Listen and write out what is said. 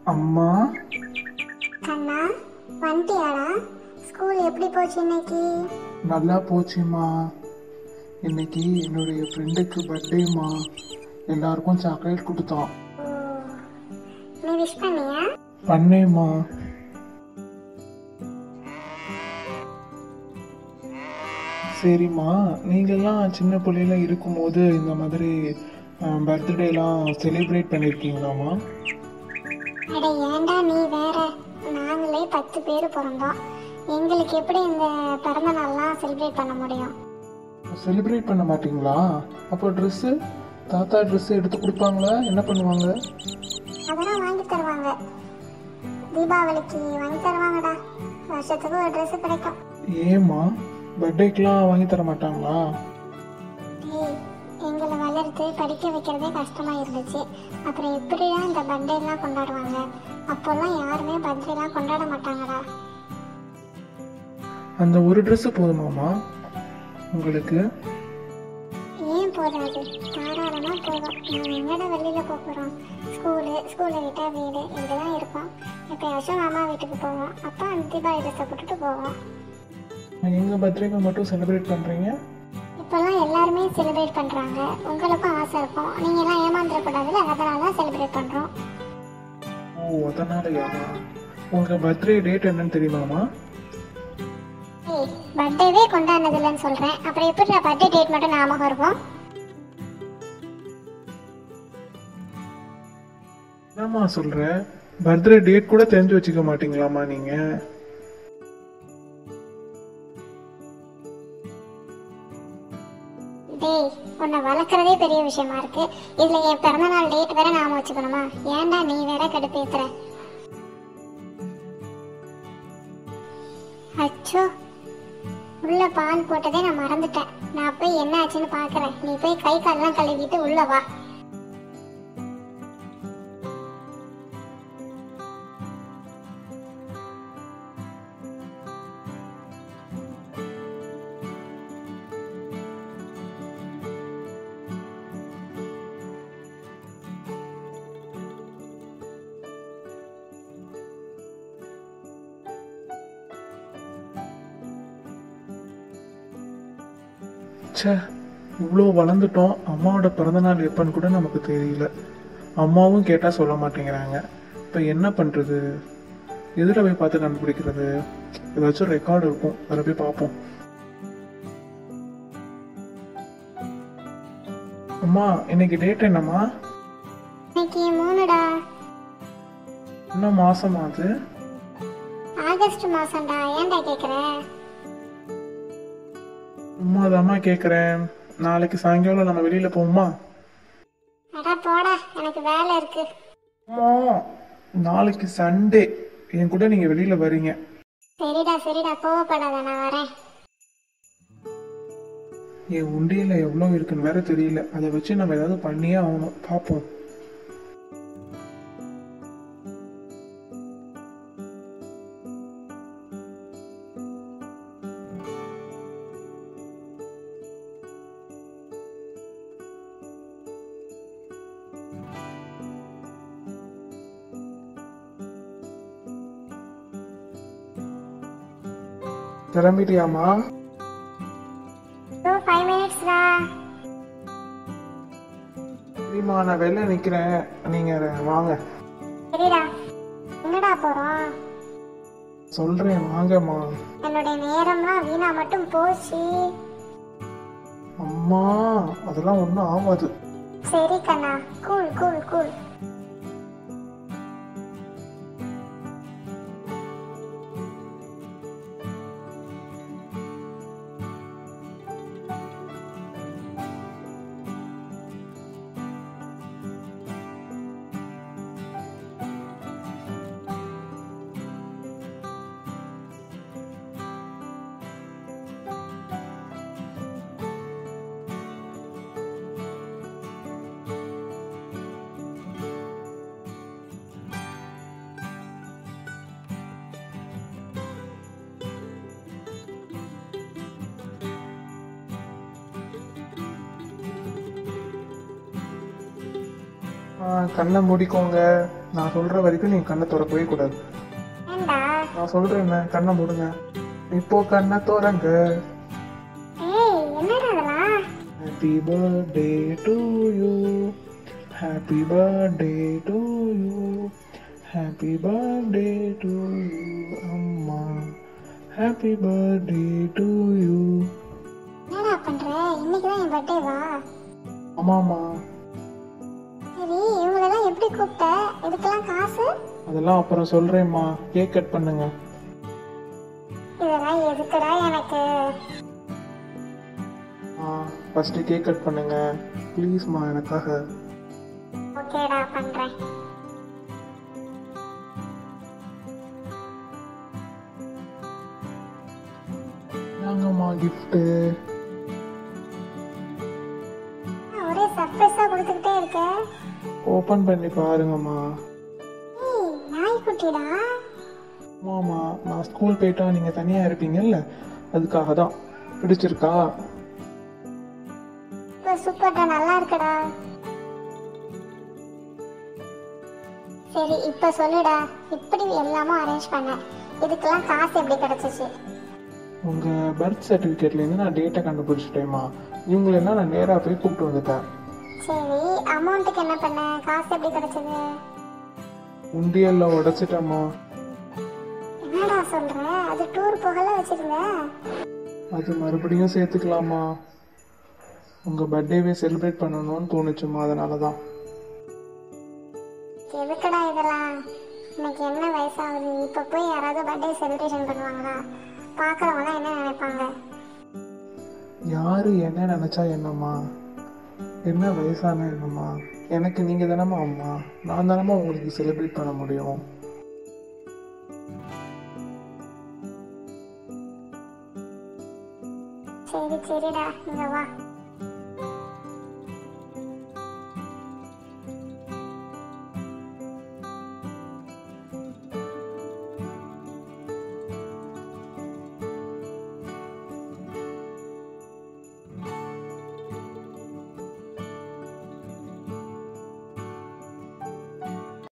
அம்மா கண்ணா வந்துட்டியாடா ஸ்கூல் எப்படி போச்சு இன்னைக்கு நல்லா போச்சுமா இன்னைக்கு என்னுடைய ஃப்ரெண்டுக்கு பர்த்டேம்மா எல்லாருக்கும் சாக்லேட் கொடுத்தான் ஓ நீ விஷ் பண்ணியா பண்ணேம்மா சரிம்மா நீங்கள்லாம் சின்ன பிள்ளையில இருக்கும்போது இந்த மாதிரி பர்த்டேலாம் செலிப்ரேட் பண்ணியிருக்கீங்களாம்மா அட ஏன்டா நீ வேற நாங்களே பத்து பேர் பிறந்தோம் எங்களுக்கு எப்படி இந்த பிறந்த நாள்லாம் செலிப்ரேட் பண்ண முடியும் செலிப்ரேட் பண்ண மாட்டீங்களா அப்போ ட்ரெஸ்ஸு தாத்தா ட்ரெஸ்ஸு எடுத்து கொடுப்பாங்களா என்ன பண்ணுவாங்க அதெல்லாம் வாங்கி தருவாங்க தீபாவளிக்கு வாங்கி தருவாங்கடா வருஷத்துக்கு ஒரு Dress கிடைக்கும் ஏம்மா பர்த்டேக்கெலாம் வாங்கி தர மாட்டாங்களா ஏய் எங்களை வளர்த்து படிக்க வைக்கிறதே கஷ்டமா இருந்துச்சு அப்புறம் எப்படிடா இந்த பர்த்டேலாம் கொண்டாடுவாங்க அப்போல்லாம் யாருமே பர்த்டேலாம் கொண்டாட மாட்டாங்கடா அந்த ஒரு ட்ரெஸ்ஸு போதுமாம்மா உங்களுக்கு ஏன் போதாது தாராளமாக போதும் நாங்கள் எங்கடா வெளியில் போகிறோம் ஸ்கூலு ஸ்கூலை விட்டால் வீடு இப்படி தான் இருப்போம் எப்பயாச்சும் அம்மா வீட்டுக்கு போவோம் அப்போ அந்த தீபாவளி ட்ரெஸ்ஸை போட்டுட்டு போவோம் எங்கள் பர்த்டேக்கு மட்டும் செலிப்ரேட் பண்ணுறீங்க இப்போல்லாம் எல்லாருமே செலிப்ரேட் பண்ணுறாங்க உங்களுக்கும் ஆசை இருக்கும் நீங்கள்லாம் ஏமாந்துடக்கூடாதுல அதனால தான் செலிப்ரேட் பண்ணுறோம் ஓ அதனாலயா உங்கள் பர்த்டே டேட் என்னன்னு தெரியுமாம்மா ஏய் பர்த்டேவே கொண்டாடினது இல்லைன்னு சொல்கிறேன் அப்புறம் எப்படி பர்த்டே டேட் மட்டும் ஞாபகம் இருக்கும் என்னம்மா சொல்கிற பர்த்டே டேட் கூட தெரிஞ்சு வச்சுக்க மாட்டீங்களாம்மா நீங்கள் டேய் உன்னை வளர்க்குறதே பெரிய விஷயமா இருக்கு இதுல என் பிறந்தநாள் டேட் வேற நாம வச்சுக்கணுமா ஏன்டா நீ வேற கடுப்பேத்துற அச்சோ உள்ள பால் போட்டதே நான் மறந்துட்டேன் நான் போய் என்ன ஆச்சுன்னு பாக்குறேன் நீ போய் கை காலெல்லாம் கழுவிட்டு உள்ள வா ச்சே இவ்வளோ வளர்ந்துட்டோம் அம்மாவோட பிறந்தநாள் எப்பன்னு கூட நமக்கு தெரியல அம்மாவும் கேட்டால் சொல்ல மாட்டேங்கிறாங்க இப்போ என்ன பண்ணுறது எதில் போய் பார்த்து கண்டுபிடிக்கிறது ஏதாச்சும் ரெக்கார்டு இருக்கும் அதில் போய் பார்ப்போம் அம்மா இன்னைக்கு டேட் என்னம்மா இன்னைக்கு மூணுடா என்ன மாசமா அது ஆகஸ்ட் மாசம்டா ஏன்டா கேக்குற அம்மா கேட்குறேன் நாளைக்கு சாயங்காலம் நம்ம வெளியில் போவோமா அடா போடா எனக்கு வேலை இருக்கு அம்மா நாளைக்கு சண்டே என் கூட நீங்கள் வெளியில் வரீங்க சரிடா சரிடா கோவப்படாத நான் வரேன் என் உண்டியல எவ்வளோ இருக்குன்னு வேற தெரியல அதை வச்சு நம்ம ஏதாவது பண்ணியே ஆகணும் பார்ப்போம் கிளம்பிட்டியாமா டூ ஃபைவ் மினிட்ஸ்டா சரிம்மா நான் வெளில நிற்கிறேன் நீங்கள் வாங்க சரிடா எங்கடா போறோம் சொல்கிறேன் வாங்கம்மா என்னுடைய நேரம்லாம் வீணா மட்டும் போச்சு அம்மா அதெல்லாம் ஒன்றும் ஆகாது சரி கண்ணா கூல் கூல் கூல் ஆ, கண்ணை மூடிக்கோங்க நான் சொல்ற வரைக்கும் நீ கண்ணை திறக்கவே கூடாது ஏண்டா நான் சொல்றேன் கண்ணை மூடுங்க இப்போ கண்ணை திறங்க ஏய் என்னடா அதெல்லாம் happy birthday to you happy birthday to you happy birthday to you அம்மா ஹாப்பி பர்த்டே டு யூ என்னடா பண்ற இன்னைக்கு தான் என் பர்த்டேவா ஆமாம்மா சரி இவங்களெல்லாம் எப்படி கூப்பிட்ட இதுக்கெல்லாம் காசு அதெல்லாம் அப்புறம் சொல்றேம்மா கேக் கட் பண்ணுங்க இதெல்லாம் எதுக்குடா எனக்கு ஆ ஃபஸ்ட்டு கேக் கட் பண்ணுங்க ப்ளீஸ்மா எனக்காக ஓகேடா பண்றேன் வாங்கம்மா கிஃப்ட்டு ஒரே சர்ப்ரைஸா கொடுத்துக்கிட்டே இருக்க ஓப்பன் பண்ணி பாருங்கம்மா ஏய் நாய்க்குட்டிடா ஆமாம்மா நான் ஸ்கூல் போயிட்டா நீங்கள் தனியாக இருப்பீங்கல்ல அதுக்காக தான் பிடிச்சிருக்கா சூப்பர் சூப்பர்டா நல்லா இருக்குடா சரி இப்ப சொல்லுடா இப்படி எல்லாமும் அரேஞ்ச் பண்ண இதுக்கெல்லாம் காசு எப்படி கிடைச்சிச்சு உங்கள் பர்த் சர்டிஃபிகேட்லேருந்து நான் டேட்டை கண்டுபிடிச்சிட்டேம்மா இவங்களெல்லாம் நான் நேராக போய் கூப்பிட்டு வந்துட்டேன் சரி அமௌண்ட்டுக்கு என்ன பண்ண காசு எப்படி கிடைச்சது உண்டியலில் உடச்சிட்டேம்மா என்னடா சொல்ற அது டூர் போகல வச்சிருந்த அது மறுபடியும் சேர்த்துக்கலாமா உங்கள் பர்த்டேவே செலிப்ரேட் பண்ணணும்னு தோணுச்சுமா அதனால தான் எதுக்குடா இதெல்லாம் இன்னைக்கு என்ன வயசாகுது இப்ப போய் யாராவது பர்த்டே செலிப்ரேஷன் பண்ணுவாங்களா பாக்குறவங்க என்ன நினைப்பாங்க யார் என்ன நினச்சா என்னம்மா என்ன வயசான என்னம்மா எனக்கு நீங்கள் தானம்மா அம்மா நான் தானம்மா உங்களுக்கு செலிப்ரேட் பண்ண முடியும் சரி சரிடா இங்க வா